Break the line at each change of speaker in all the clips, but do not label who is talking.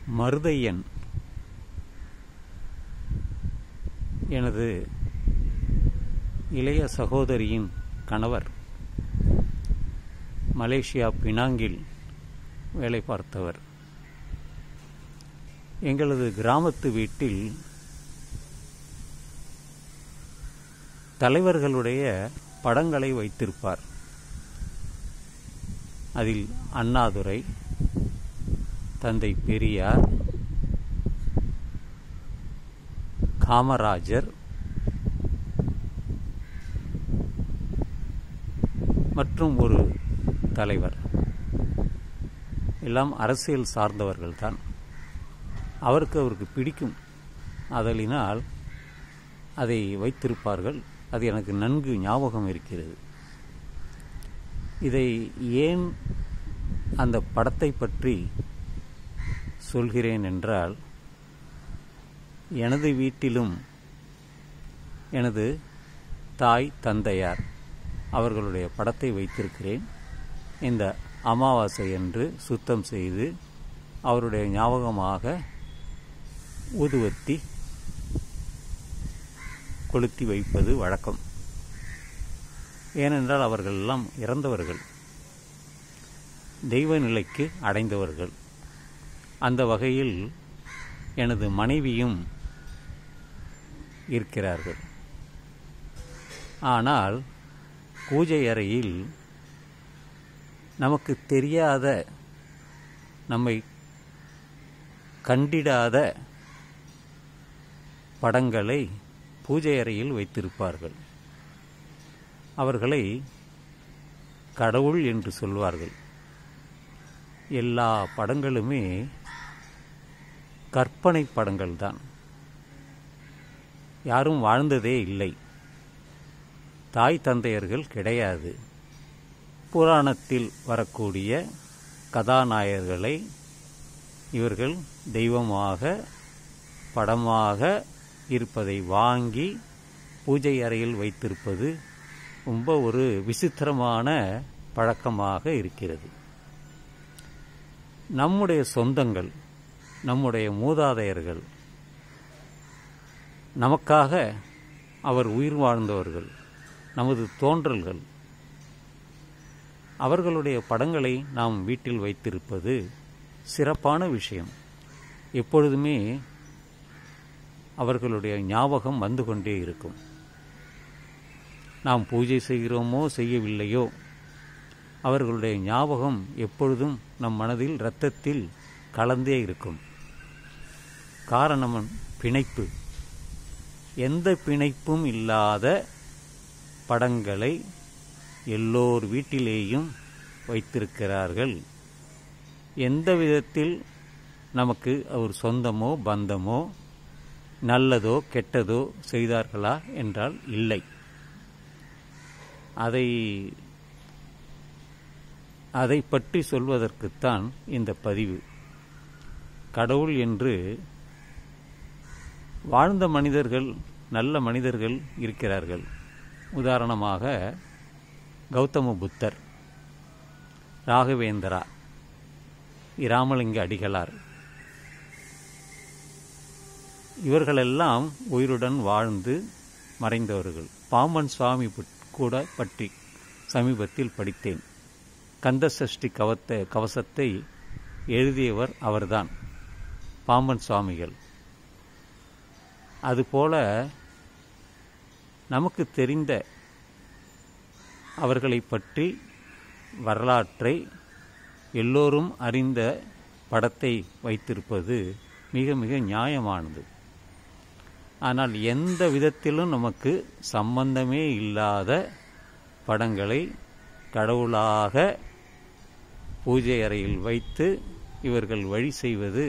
மருதையன் எனது இளைய சகோதரியின் கணவர் மலேசியா பினாங்கில் வேலை பார்த்தவர் எங்களது கிராமத்து வீட்டில் தலைவர்களுடைய படங்களை வைத்திருப்பார் அதில் அண்ணாதுரை தந்தை பெரியார் காமராஜர் மற்றும் ஒரு தலைவர் எல்லாம் அரசியல் சார்ந்தவர்கள்தான் அவருக்கு அவருக்கு பிடிக்கும் அதலினால் அதை வைத்திருப்பார்கள் அது எனக்கு நன்கு ஞாபகம் இருக்கிறது இதை ஏன் அந்த படத்தை பற்றி சொல்கிறேன் என்றால் எனது வீட்டிலும் எனது தாய் தந்தையார் அவர்களுடைய படத்தை வைத்திருக்கிறேன் இந்த அமாவாசை என்று சுத்தம் செய்து அவருடைய ஞாபகமாக ஊதுவத்தி கொளுத்தி வைப்பது வழக்கம் ஏனென்றால் அவர்கள் எல்லாம் இறந்தவர்கள் தெய்வ நிலைக்கு அடைந்தவர்கள் அந்த வகையில் எனது மனைவியும் இருக்கிறார்கள் ஆனால் பூஜை அறையில் நமக்கு தெரியாத நம்மை கண்டிடாத படங்களை பூஜை அறையில் வைத்திருப்பார்கள் அவர்களை கடவுள் என்று சொல்வார்கள் எல்லா படங்களுமே கற்பனை படங்கள்தான் யாரும் வாழ்ந்ததே இல்லை தாய் தந்தையர்கள் கிடையாது புராணத்தில் வரக்கூடிய கதாநாயகர்களை இவர்கள் தெய்வமாக படமாக இருப்பதை வாங்கி பூஜை அறையில் வைத்திருப்பது ரொம்ப ஒரு விசித்திரமான பழக்கமாக இருக்கிறது நம்முடைய சொந்தங்கள் நம்முடைய மூதாதையர்கள் நமக்காக அவர் உயிர் வாழ்ந்தவர்கள் நமது தோன்றல்கள் அவர்களுடைய படங்களை நாம் வீட்டில் வைத்திருப்பது சிறப்பான விஷயம் எப்பொழுதுமே அவர்களுடைய ஞாபகம் வந்து கொண்டே இருக்கும் நாம் பூஜை செய்கிறோமோ செய்யவில்லையோ அவர்களுடைய ஞாபகம் எப்பொழுதும் நம் மனதில் இரத்தத்தில் கலந்தே இருக்கும் காரணம் பிணைப்பு எந்த பிணைப்பும் இல்லாத படங்களை எல்லோர் வீட்டிலேயும் வைத்திருக்கிறார்கள் எந்த விதத்தில் நமக்கு அவர் சொந்தமோ பந்தமோ நல்லதோ கெட்டதோ செய்தார்களா என்றால் இல்லை அதை அதை பற்றி சொல்வதற்குத்தான் இந்த பதிவு கடவுள் என்று வாழ்ந்த மனிதர்கள் நல்ல மனிதர்கள் இருக்கிறார்கள் உதாரணமாக கௌதம புத்தர் ராகவேந்திரா இராமலிங்க அடிகளார் இவர்களெல்லாம் உயிருடன் வாழ்ந்து மறைந்தவர்கள் பாம்பன் சுவாமி கூட பற்றி சமீபத்தில் படித்தேன் கந்த சஷ்டி கவத்த கவசத்தை எழுதியவர் அவர்தான் பாம்பன் சுவாமிகள் அதுபோல நமக்கு தெரிந்த அவர்களை பற்றி வரலாற்றை எல்லோரும் அறிந்த படத்தை வைத்திருப்பது மிக மிக நியாயமானது ஆனால் எந்த விதத்திலும் நமக்கு சம்பந்தமே இல்லாத படங்களை கடவுளாக பூஜை அறையில் வைத்து இவர்கள் வழி செய்வது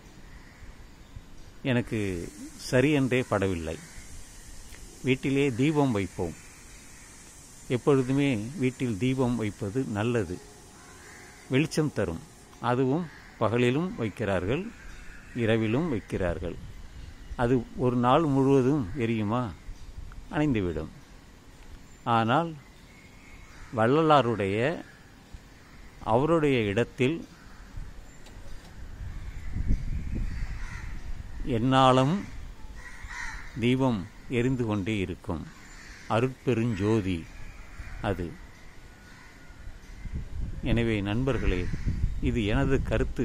எனக்கு சரியென்றே படவில்லை வீட்டிலே தீபம் வைப்போம் எப்பொழுதுமே வீட்டில் தீபம் வைப்பது நல்லது வெளிச்சம் தரும் அதுவும் பகலிலும் வைக்கிறார்கள் இரவிலும் வைக்கிறார்கள் அது ஒரு நாள் முழுவதும் எரியுமா அணைந்துவிடும் ஆனால் வள்ளலாருடைய அவருடைய இடத்தில் எந்நாளும் தீபம் எரிந்து கொண்டே இருக்கும் அருட்பெருஞ்சோதி அது எனவே நண்பர்களே இது எனது கருத்து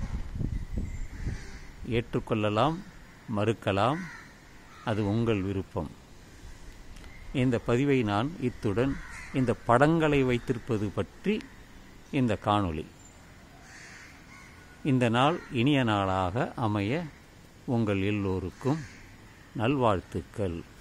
ஏற்றுக்கொள்ளலாம் மறுக்கலாம் அது உங்கள் விருப்பம் இந்த பதிவை நான் இத்துடன் இந்த படங்களை வைத்திருப்பது பற்றி இந்த காணொளி இந்த நாள் இனிய நாளாக அமைய உங்கள் எல்லோருக்கும் நல்வாழ்த்துக்கள்